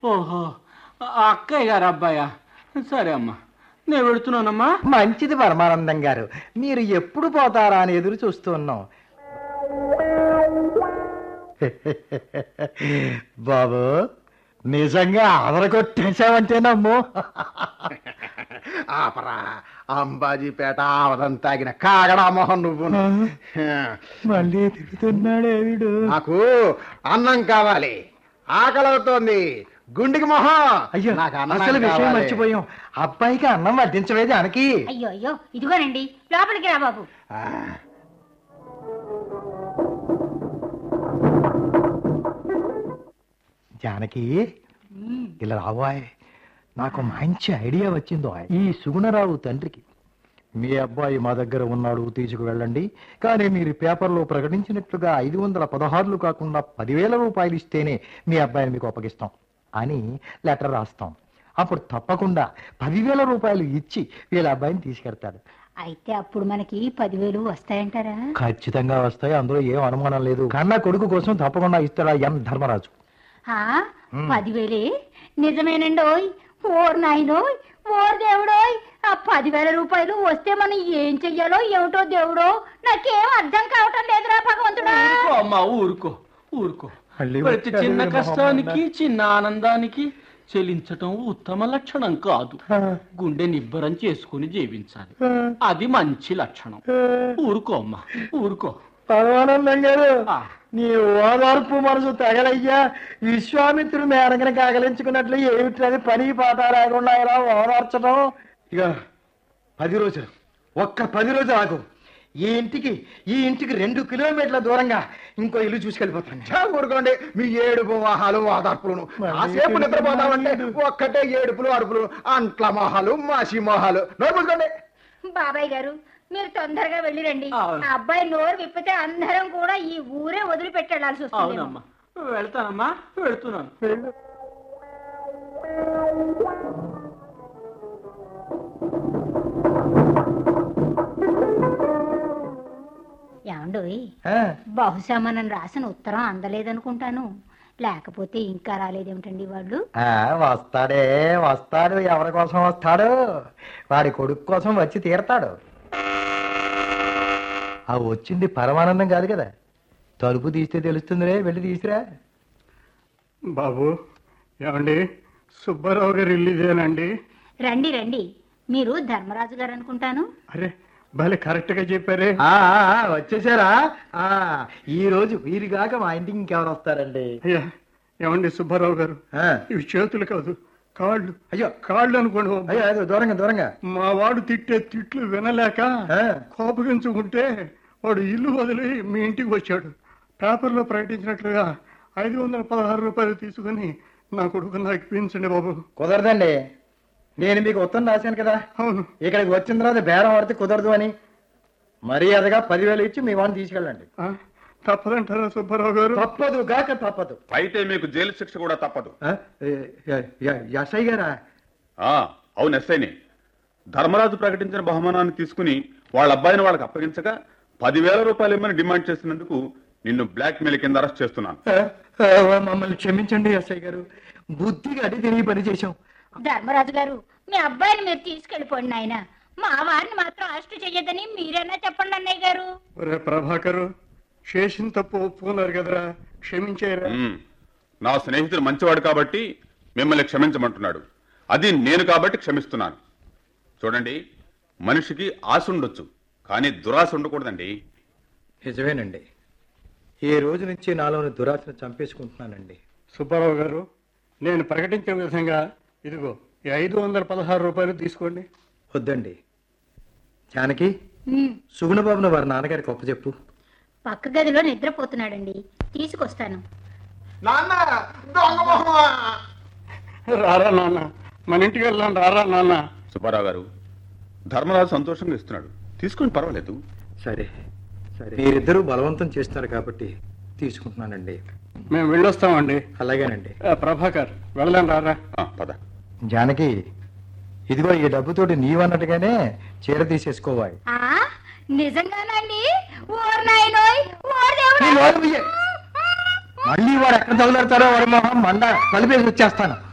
ఓహో ఆ అక్కయ్య గారు అబ్బాయా సరే అమ్మా నేను వెళుతున్నానమ్మా మంచిది పరమానందం గారు మీరు ఎప్పుడు పోతారా అని ఎదురు చూస్తున్నాం బాబు నిజంగా ఆదరగొట్టేశావంటే నమ్ము ఆపరా అంబాజీపేట ఆవదం తాగిన కాగడా మొహం నువ్వు మళ్ళీ తిడుతున్నాడే వీడు నాకు అన్నం కావాలి ఆకలవుతోంది గుండెకి మొహం అయ్యో నాకు అన్నం అసలు విషయం కావాలి. మర్చిపోయాం అబ్బాయికి అన్నం వడ్డించవే జానకి అయ్యో అయ్యో ఇదిగోనండి లోపలికి రా బాబు ఆ, జానకి ఇలా రావాయ్ నాకు మంచి ఐడియా వచ్చిందో ఈ సుగుణరావు తండ్రికి మీ అబ్బాయి మా దగ్గర ఉన్నాడు తీసుకువెళ్ళండి కానీ మీరు పేపర్లో ప్రకటించినట్లుగా ఐదు వందల పదహారులు కాకుండా పదివేల రూపాయలు ఇస్తేనే మీ అబ్బాయిని మీకు అప్పగిస్తాం అని లెటర్ రాస్తాం అప్పుడు తప్పకుండా పదివేల రూపాయలు ఇచ్చి వీళ్ళ అబ్బాయిని తీసుకెడతాడు అయితే అప్పుడు మనకి పదివేలు వస్తాయంటారా ఖచ్చితంగా వస్తాయి అందులో ఏం అనుమానం లేదు కన్నా కొడుకు కోసం తప్పకుండా ఇస్తాడా ఎం ధర్మరాజు ఆ, పదివేలే నిజమేనండి ఓయ్ ఓర్ నాయనోయ్ ఓర్ దేవుడోయ్ ఆ పదివేల రూపాయలు వస్తే మనం ఏం చెయ్యాలో ఏమిటో దేవుడో నాకేం అర్థం కావటం లేదురా భగవంతుడా ఊరుకో అమ్మా ఊరుకో ఊరుకో మళ్ళీ ప్రతి వచ్చాడు చిన్న వీడు కష్టానికి చిన్న ఆనందానికి చెలించటం ఉత్తమ లక్షణం కాదు గుండె నిబ్బరం చేసుకుని జీవించాలి అది మంచి లక్షణం ఊరుకో అమ్మా ఊరుకో పరమానందం గారు ఆ. నీ ఓదార్పు మనసు తగలయ్యా విశ్వామిత్రుడు మేనకని కాగలించుకున్నట్లు ఏమిటది పని పాట లేకుండా ఇలా ఓదార్చడం ఇక పది రోజులు ఒక్క పది రోజులు ఆగు ఈ ఇంటికి ఈ ఇంటికి రెండు కిలోమీటర్ల దూరంగా ఇంకో ఇల్లు చూసుకెళ్ళిపోతాను చా ఊరుకోండి మీ ఏడుపు మొహాలు వాదార్పులను కాసేపు నిద్రపోతామంటే ఒక్కటే ఏడుపులు అరుపులు అంట్ల మొహాలు మాసి మొహాలు నోరు మూసుకోండి బాబాయ్ గారు మీరు తొందరగా వెళ్ళిరండి అవును. ఆ అబ్బాయి నోరు విప్పితే అందరం కూడా ఈ ఊరే వదిలిపెట్టి వెళ్ళాల్సి వస్తుంది అవునమ్మా వెళ్తానమ్మా వెళ్తున్నాను ఏమండోయ్ ఆ, బహుశా మనం రాసిన ఉత్తరం అందలేదనుకుంటాను లేకపోతే ఇంకా రాలేదేమిటండి వాళ్ళు ఆ, వస్తాడే వస్తాడు ఎవరి కోసం వస్తాడు వాడి కొడుకు కోసం వచ్చి తీరతాడు ఆ వచ్చింది పరమానందం కాదు కదా తలుపు తీస్తే తెలుస్తుందిరే వెళ్ళి తీసిరా బాబు ఏమండి సుబ్బారావు గారి ఇల్లు ఇదేనండి రండి రండి మీరు ధర్మరాజు గారు అనుకుంటాను అరే భలే కరెక్ట్ గా చెప్పారే ఆ, ఆ, ఆ, వచ్చేసారా ఆ ఈ రోజు వీరిగాక మా ఇంటికి ఇంకెవరు వస్తారండి అయ్యా ఏమండి సుబ్బారావు గారు ఆ, ఇవి చేతులు కాదు కాళ్ళు అయ్యో కాళ్ళు అనుకోండి బాబు. అయ్యో అయ్యో దూరంగా దూరంగా మా వాడు తిట్టే తిట్లు వినలేక ఆ, కోపగించుకుంటే వాడు ఇల్లు వదిలి మీ ఇంటికి వచ్చాడు పేపర్లో ప్రకటించినట్లుగా ఐదు వందల పదహారు రూపాయలు తీసుకుని నా కొడుకు నాకు ఇప్పించండి బాబు కుదరదండి నేను మీకు ఉత్తరం రాశాను కదా అవును ఇక్కడికి వచ్చిన తర్వాత బేరం పడితే కుదరదు అని మర్యాదగా పదివేలు ఇచ్చి మీ వాడిని తీసుకెళ్ళండి ఆ, తప్పదంటారా సుబ్బారావు గారు తప్పదు గాక తప్పదు అయితే మీకు జైలు శిక్ష కూడా తప్పదు ఆ, ఏ- ఏ- ఏ- ఎస్ఐ గారా ఆ అవును ఎస్ఐని ధర్మరాజు ప్రకటించిన బహుమానాన్ని తీసుకుని వాళ్ళ అబ్బాయిని వాళ్ళకి అప్పగించగా పదివేల రూపాయలు ఇమ్మని డిమాండ్ చేసినందుకు నిన్ను బ్లాక్ మెయిల్ కింద అరెస్ట్ చేస్తున్నాను ఆ, ఆ, మమ్మల్ని క్షమించండి ఎస్ఐ గారు బుద్ధిగా అడి తిరిగి పని చేశాం ధర్మరాజు గారు మీ అబ్బాయిని మీరు తీసుకెళ్ళిపోండి నాయన మా వారిని మాత్రం అరెస్ట్ చెయ్యొద్దని మీరైనా చెప్పండి అన్నయ్య గారు ఒరే ప్రభాకరు చేసిన తప్పు ఒప్పుకున్నారు కదరా క్షమించారా మ్మ్. నా స్నేహితుడు మంచివాడు కాబట్టి మిమ్మల్ని క్షమించమంటున్నాడు అది నేను కాబట్టి క్షమిస్తున్నాను చూడండి మనిషికి ఆశ ఉండొచ్చు కానీ దురాశ ఉండకూడదండి నిజమేనండి ఈ రోజు నుంచి నాలోని దురాశను చంపేసుకుంటున్నానండి సుబ్బారావు గారు నేను ప్రకటించిన విధంగా ఇదిగో ఈ ఐదు వందల పదహారు రూపాయలు తీసుకోండి వద్దండి జానకి ఉమ్, సుగుణబాబును వారి నాన్నగారికి ఒప్పచెప్పు పక్క గదిలో నిద్రపోతున్నాడండి తీసుకొస్తాను నాన్న దొంగ మొహమా రారా నాన్న మన ఇంటికి వెళ్దాం రారా నాన్న సుబ్బారావు గారు ధర్మరాజు సంతోషంగా ఇస్తున్నాడు తీసుకుని పర్వాలేదు సరే సరే మీరిద్దరూ బలవంతం చేస్తున్నారు కాబట్టి తీసుకుంటున్నానండి మేము వెళ్ళొస్తామండి అలాగేనండి ఆ, ప్రభాకర్ వెళ్దాం రారా ఆ, పద జానకి ఇదిగో ఈ డబ్బుతోటి నీవన్నట్టుగానే చీర తీసేసుకోవాలి ఆ నిజంగానండి ఓర్ నాయనోయ్ ఓర్ దేవుడా మళ్ళీ వాడు ఎక్కడ తగులుతారో వాడి మొహం మండ కలిపేసి వచ్చేస్తాను